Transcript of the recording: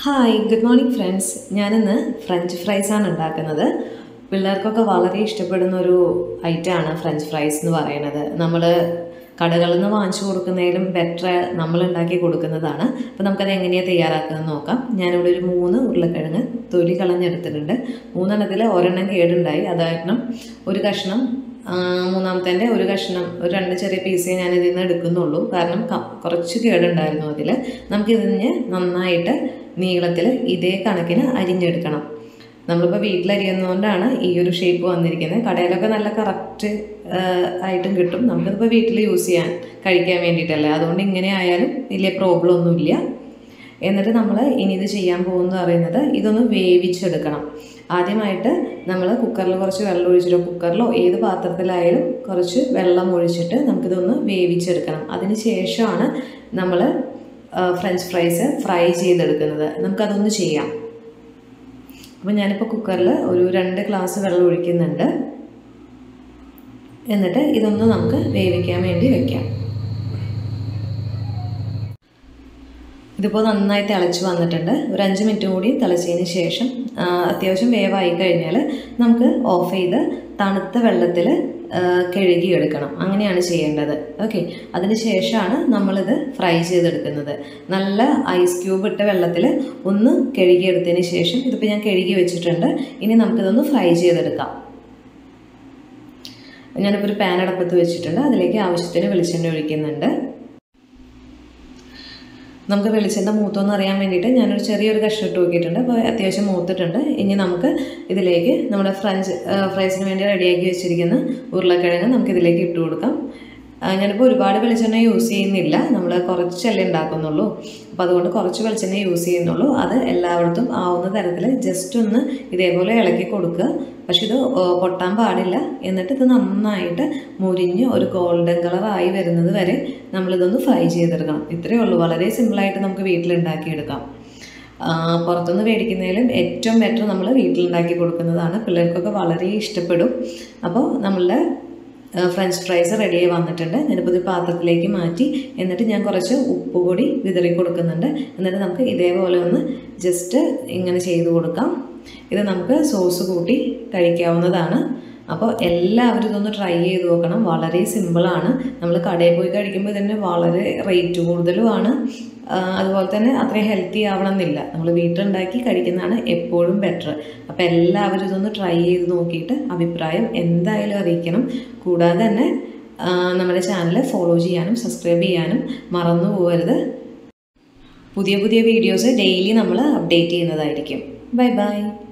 hi good morning friends ഞാനിന്ന് French fries ആണ് ഉണ്ടാക്കുന്നത് പിള്ളേർക്കൊക്കെ വളരെ ഇഷ്ടപ്പെടുന്ന ഒരു ഐറ്റമാണ് ഫ്രഞ്ച് ഫ്രൈസ് എന്ന് പറയുന്നത് നമ്മൾ കടകളിൽ നിന്ന് വാങ്ങിച്ചു കൊടുക്കുന്നതിലും ബെറ്റർ നമ്മൾ ഉണ്ടാക്കി കൊടുക്കുന്നതാണ് അപ്പോൾ നമുക്കത് എങ്ങനെയാണ് തയ്യാറാക്കുന്നത് നോക്കാം ഞാനിവിടെ ഒരു മൂന്ന് ഉരുളക്കിഴങ്ങ് തൊലി കളഞ്ഞെടുത്തിട്ടുണ്ട് മൂന്നെണ്ണത്തിൽ ഒരെണ്ണം കേടുണ്ടായി അതായിരുന്നു ഒരു കഷ്ണം ആ, മൂന്നാമത്തെ ഒരു കഷ്ണം ഒരു രണ്ട് ചെറിയ പീസേ ഞാൻ ഇതിൽ നിന്ന് എടുക്കുന്നുള്ളൂ കാരണം ക- കുറച്ച് കേടുണ്ടായിരുന്നു അതിൽ നമുക്കിതിന് നന്നായിട്ട് നീളത്തിൽ ഇതേ കണക്കിന് അരിഞ്ഞെടുക്കണം നമ്മളിപ്പോൾ വീട്ടിലരിയുന്നതുകൊണ്ടാണ് ഈ ഒരു ഷേപ്പ് വന്നിരിക്കുന്നത് കടയിലൊക്കെ നല്ല കറക്റ്റ് ആയിട്ടും കിട്ടും നമുക്കിതിപ്പോൾ വീട്ടിൽ യൂസ് ചെയ്യാൻ കഴിക്കാൻ വേണ്ടിയിട്ടല്ലേ അതുകൊണ്ട് ഇങ്ങനെ ആയാലും വലിയ പ്രോബ്ലം ഒന്നുമില്ല എന്നിട്ട് നമ്മൾ ഇനി ഇത് ചെയ്യാൻ പോകുന്നത് പറയുന്നത് ഇതൊന്ന് വേവിച്ചെടുക്കണം ആദ്യമായിട്ട് നമ്മൾ കുക്കറിൽ കുറച്ച് വെള്ളം ഒഴിച്ചിട്ടോ കുക്കറിലോ ഏത് പാത്രത്തിലായാലും കുറച്ച് വെള്ളം ഒഴിച്ചിട്ട് നമുക്കിതൊന്ന് വേവിച്ചെടുക്കണം അതിന് ശേഷമാണ് നമ്മൾ ഫ്രഞ്ച് ഫ്രൈസ് ഫ്രൈ ചെയ്തെടുക്കുന്നത് നമുക്കതൊന്ന് ചെയ്യാം അപ്പോൾ ഞാനിപ്പോൾ കുക്കറിൽ ഒരു രണ്ട് ഗ്ലാസ് വെള്ളം ഒഴിക്കുന്നുണ്ട് എന്നിട്ട് ഇതൊന്ന് നമുക്ക് വേവിക്കാൻ വേണ്ടി വെക്കാം ഇതിപ്പോൾ നന്നായി തിളച്ച് വന്നിട്ടുണ്ട് ഒരു അഞ്ച് മിനിറ്റ് കൂടി തിളച്ചതിന് ശേഷം ആ, അത്യാവശ്യം വേവായി കഴിഞ്ഞാൽ നമുക്ക് ഓഫ് ചെയ്ത് തണുത്ത വെള്ളത്തിൽ കഴുകി എടുക്കണം അങ്ങനെയാണ് ചെയ്യേണ്ടത് ഓക്കെ അതിന് ശേഷമാണ് നമ്മളിത് ഫ്രൈ ചെയ്തെടുക്കുന്നത് നല്ല ഐസ് ക്യൂബ് ഇട്ട വെള്ളത്തിൽ ഒന്ന് കഴുകിയെടുത്തതിന് ശേഷം ഇതിപ്പോൾ ഞാൻ കഴുകി വെച്ചിട്ടുണ്ട് ഇനി നമുക്കിതൊന്ന് ഫ്രൈ ചെയ്തെടുക്കാം ഞാനിപ്പോൾ ഒരു പാൻ അടപ്പത്ത് വെച്ചിട്ടുണ്ട് അതിലേക്ക് ആവശ്യത്തിന് വെളിച്ചെണ്ണ ഒഴിക്കുന്നുണ്ട് നമുക്ക് വെളിച്ചെണ്ണ മൂത്തോന്ന് അറിയാൻ വേണ്ടിയിട്ട് ഞാനൊരു ചെറിയൊരു കഷ്ണം ഇട്ട് നോക്കിയിട്ടുണ്ട് അപ്പോൾ അത്യാവശ്യം മൂത്തിട്ടുണ്ട് ഇനി നമുക്ക് ഇതിലേക്ക് നമ്മുടെ ഫ്രഞ്ച് ഫ്രൈസിന് വേണ്ടി റെഡിയാക്കി വെച്ചിരിക്കുന്ന ഉരുളക്കിഴങ്ങ് നമുക്ക് ഇതിലേക്ക് ഇട്ട് കൊടുക്കാം ആ, ഞാനിപ്പോൾ ഒരുപാട് വെളിച്ചെണ്ണ യൂസ് ചെയ്യുന്നില്ല നമ്മൾ കുറച്ചല്ലേ ഉണ്ടാക്കുന്നുള്ളൂ അപ്പോൾ അതുകൊണ്ട് കുറച്ച് വെളിച്ചെണ്ണ യൂസ് ചെയ്യുന്നുള്ളൂ അത് എല്ലായിടത്തും ആവുന്ന തരത്തിൽ ജസ്റ്റ് ഒന്ന് ഇതേപോലെ ഇളക്കി കൊടുക്കുക പക്ഷെ ഇത് ആ, പൊട്ടാൻ പാടില്ല എന്നിട്ട് ഇത് നന്നായിട്ട് മുരിഞ്ഞ് ഒരു ഗോൾഡൻ കളർ ആയി വരുന്നത് വരെ നമ്മളിതൊന്ന് ഫ്രൈ ചെയ്തെടുക്കണം ഇത്രയേ ഉള്ളൂ വളരെ സിമ്പിളായിട്ട് നമുക്ക് വീട്ടിലുണ്ടാക്കിയെടുക്കാം ആ, പുറത്തുനിന്ന് മേടിക്കുന്നതിലും ഏറ്റവും ബെറ്റർ നമ്മൾ വീട്ടിലുണ്ടാക്കി കൊടുക്കുന്നതാണ് പിള്ളേർക്കൊക്കെ വളരെ ഇഷ്ടപ്പെടും അപ്പോൾ നമ്മളുടെ ആ, ഫ്രഞ്ച് ഫ്രൈസ് റെഡിയായി വന്നിട്ടുണ്ട് ഞാനിപ്പോൾ ഒരു പാത്രത്തിലേക്ക് മാറ്റി എന്നിട്ട് ഞാൻ കുറച്ച് ഉപ്പ് കൂടി വിതറി കൊടുക്കുന്നുണ്ട് എന്നിട്ട് നമുക്ക് ഇതേപോലെ ഒന്ന് ജസ്റ്റ് ഇങ്ങനെ ചെയ്ത് കൊടുക്കാം ഇത് നമുക്ക് സോസ് കൂട്ടി കഴിക്കാവുന്നതാണ് അപ്പോൾ എല്ലാവരും ഇതൊന്ന് ട്രൈ ചെയ്ത് നോക്കണം വളരെ സിമ്പിളാണ് നമ്മൾ കടയിൽ പോയി കഴിക്കുമ്പോൾ ഇതിന് വളരെ റേറ്റ് കൂടുതലുമാണ് ആ, അതുപോലെ തന്നെ അത്രയും ഹെൽത്തി ആവണമെന്നില്ല നമ്മൾ വീട്ടിലുണ്ടാക്കി കഴിക്കുന്നതാണ് എപ്പോഴും ബെറ്റർ അപ്പോൾ എല്ലാവരും ഇതൊന്ന് ട്രൈ ചെയ്ത് നോക്കിയിട്ട് അഭിപ്രായം എന്തായാലും അറിയിക്കണം കൂടാതെ തന്നെ ആ, നമ്മുടെ ചാനൽ ഫോളോ ചെയ്യാനും സബ്സ്ക്രൈബ് ചെയ്യാനും മറന്നു പോകരുത് പുതിയ പുതിയ വീഡിയോസ് ഡെയിലി നമ്മൾ അപ്ഡേറ്റ് ചെയ്യുന്നതായിരിക്കും ബൈ ബൈ